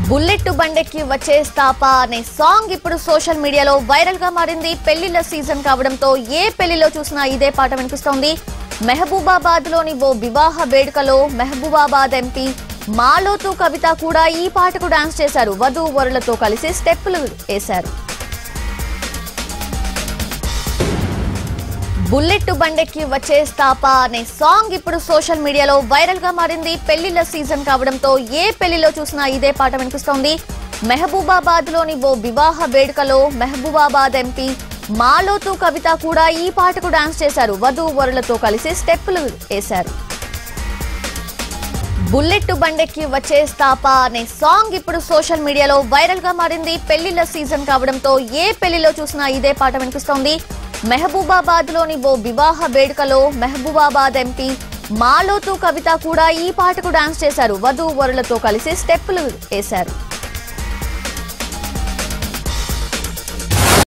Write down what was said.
bullet బండెక్కి వచ్చేస్తాపా అనే song ఇప్పుడు social మీడియాలో వైరల్ గా మారింది పెళ్లిళ్ల సీజన్ కావడంతో ఏ పెళ్లిలో చూసినా ఇదే పాట వినిపిస్తోంది మెహబూబాబాద్ లోని ఓ వివాహ వేడుకలో మెహబూబాబాద్ ఎంపీ మాలోతు కవిత కూడా ఈ పాటకు డాన్స్ చేశారు వధువు వరులతో కలిసి స్టెప్పులు వేశారు బుల్లెట్ బండెక్కి వచ్చేస్తాపా అనే సాంగ్ ఇప్పుడు సోషల్ మీడియాలో వైరల్ గా మారింది పెళ్లిళ్ల సీజన్ కావడంతో ఏ పెళ్లిలో చూసినా ఇదే పాట వినిపిస్తోంది మెహబూబాబాద్ లోని ఓ వివాహ వేడుకలో మెహబూబాబాద్ ఎంపీ మాలోతు కవిత కూడా ఈ పాటకు డాన్స్ చేశారు వధువు వరులతో కలిసి స్టెప్పులు వేశారు బుల్లెట్ బండెక్కి వచ్చేస్తాపా అనే సాంగ్ ఇప్పుడు సోషల్ మీడియాలో వైరల్ గా మారింది పెళ్లిళ్ల సీజన్ కావడంతో ఏ పెళ్లిలో చూసినా ఇదే పాట వినిపిస్తోంది మెహబూబాబాద్ లోని ఓ వివాహ వేడుకలో మెహబూబాబాద్ ఎంపీ మాలోతు కవిత కూడా ఈ పాటకు డాన్స్ చేశారు వధువు వరులతో కలిసి స్టెప్పులు వేశారు